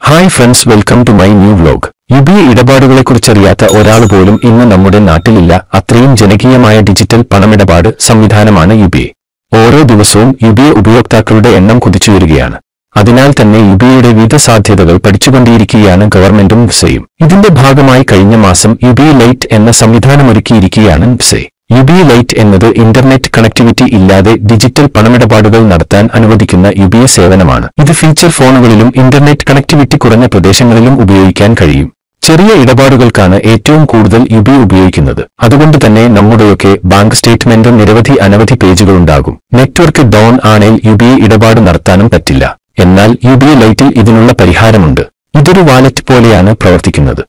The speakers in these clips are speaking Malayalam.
hi friends welcome to my new vlog U P ഇടപാടുകളെക്കുറിച്ചറിയാത്ത ഒരാൾ പോലും ഇന്ന് നമ്മുടെ നാട്ടിലില്ല അത്രയും ജനകീയമായ ഡിജിറ്റൽ പണമിടപാട് സംവിധാനമാണ് യു ബി ഓരോ ദിവസവും യു ബി ഉപയോക്താക്കളുടെ എണ്ണം കുതിച്ചുയരുകയാണ് അതിനാൽ തന്നെ യു ബിയുടെ വിവിധ സാധ്യതകൾ പഠിച്ചുകൊണ്ടിരിക്കുകയാണ് ഗവൺമെന്റും വിസയും ഇതിന്റെ ഭാഗമായി കഴിഞ്ഞ മാസം യു ബി ലൈറ്റ് എന്ന സംവിധാനമൊരുക്കിയിരിക്കുകയാണ് വിസൈ യു ബി ലൈറ്റ് എന്നത് ഇന്റർനെറ്റ് കണക്ടിവിറ്റി ഇല്ലാതെ ഡിജിറ്റൽ പണമിടപാടുകൾ നടത്താൻ അനുവദിക്കുന്ന യു ബി സേവനമാണ് ഇത് ഫീച്ചർ ഫോണുകളിലും ഇന്റർനെറ്റ് കണക്ടിവിറ്റി കുറഞ്ഞ പ്രദേശങ്ങളിലും ഉപയോഗിക്കാൻ കഴിയും ചെറിയ ഇടപാടുകൾക്കാണ് ഏറ്റവും കൂടുതൽ യു ബി ഉപയോഗിക്കുന്നത് അതുകൊണ്ട് തന്നെ നമ്മുടെയൊക്കെ ബാങ്ക് സ്റ്റേറ്റ്മെന്റ് നിരവധി അനവധി പേജുകളുണ്ടാകും നെറ്റ്വർക്ക് ഡൗൺ ആണേൽ യു ബി ഇടപാട് നടത്താനും പറ്റില്ല എന്നാൽ യു ബി ലൈറ്റിൽ ഇതിനുള്ള പരിഹാരമുണ്ട് ഇതൊരു വാലറ്റ് പോലെയാണ് പ്രവർത്തിക്കുന്നത്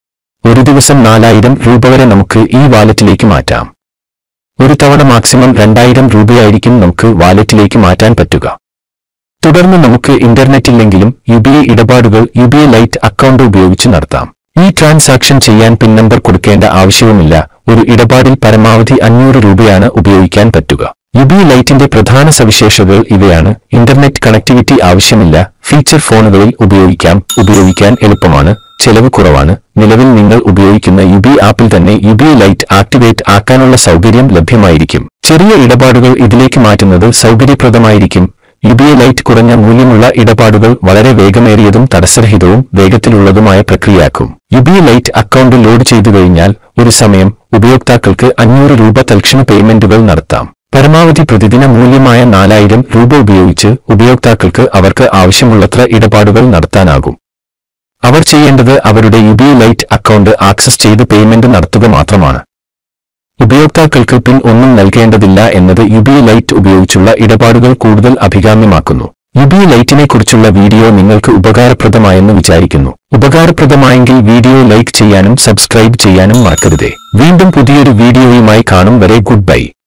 ഒരു ദിവസം നാലായിരം രൂപ വരെ നമുക്ക് ഈ വാലറ്റിലേക്ക് മാറ്റാം ഒരു തവണ മാക്സിമം രണ്ടായിരം രൂപയായിരിക്കും നമുക്ക് വാലറ്റിലേക്ക് മാറ്റാൻ പറ്റുക തുടർന്ന് നമുക്ക് ഇന്റർനെറ്റ് ഇല്ലെങ്കിലും യു ബി ഐ ഇടപാടുകൾ U P I lite account ഉപയോഗിച്ച് നടത്താം ഈ ട്രാൻസാക്ഷൻ ചെയ്യാൻ പിൻ നമ്പർ കൊടുക്കേണ്ട ആവശ്യവുമില്ല ഒരു ഇടപാടിൽ പരമാവധി അഞ്ഞൂറ് രൂപയാണ് ഉപയോഗിക്കാൻ പറ്റുക യു ബി ഐ ലൈറ്റിന്റെ പ്രധാന സവിശേഷതകൾ ഇവയാണ് ഇന്റർനെറ്റ് കണക്ടിവിറ്റി ആവശ്യമില്ല ഫീച്ചർ ഫോണുകളിൽ ഉപയോഗിക്കാം ഉപയോഗിക്കാൻ എളുപ്പമാണ് ചെലവ് കുറവാണ് നിലവിൽ നിങ്ങൾ ഉപയോഗിക്കുന്ന യു ബി ആപ്പിൽ തന്നെ യു ബി ലൈറ്റ് ആക്ടിവേറ്റ് ആക്കാനുള്ള സൗകര്യം ലഭ്യമായിരിക്കും ചെറിയ ഇടപാടുകൾ ഇതിലേക്ക് മാറ്റുന്നത് സൗകര്യപ്രദമായിരിക്കും യു ബി ലൈറ്റ് കുറഞ്ഞ മൂല്യമുള്ള ഇടപാടുകൾ വളരെ വേഗമേറിയതും തടസ്സരഹിതവും വേഗത്തിലുള്ളതുമായ പ്രക്രിയയാക്കും U P lite account load ചെയ്തു കഴിഞ്ഞാൽ ഒരു സമയം ഉപയോക്താക്കൾക്ക് അഞ്ഞൂറ് രൂപ തൽക്ഷണ പേയ്മെന്റുകൾ നടത്താം പരമാവധി പ്രതിദിന മൂല്യമായ നാലായിരം രൂപ ഉപയോഗിച്ച് ഉപയോക്താക്കൾക്ക് അവർക്ക് ആവശ്യമുള്ളത്ര ഇടപാടുകൾ നടത്താനാകും അവർ ചെയ്യേണ്ടത് അവരുടെ U P lite account access ചെയ്ത് പേയ്മെന്റ് നടത്തുക മാത്രമാണ് ഉപയോക്താക്കൾക്ക് പിൻ ഒന്നും നൽകേണ്ടതില്ല എന്നത് യു ബി ലൈറ്റ് ഉപയോഗിച്ചുള്ള ഇടപാടുകൾ കൂടുതൽ അഭികാമ്യമാക്കുന്നു യു ബി ലൈറ്റിനെ കുറിച്ചുള്ള വീഡിയോ നിങ്ങൾക്ക് ഉപകാരപ്രദമായെന്ന് വിചാരിക്കുന്നു ഉപകാരപ്രദമായെങ്കിൽ വീഡിയോ ലൈക്ക് ചെയ്യാനും സബ്സ്ക്രൈബ് ചെയ്യാനും മറക്കരുതേ വീണ്ടും പുതിയൊരു വീഡിയോയുമായി കാണും വരെ ഗുഡ് ബൈ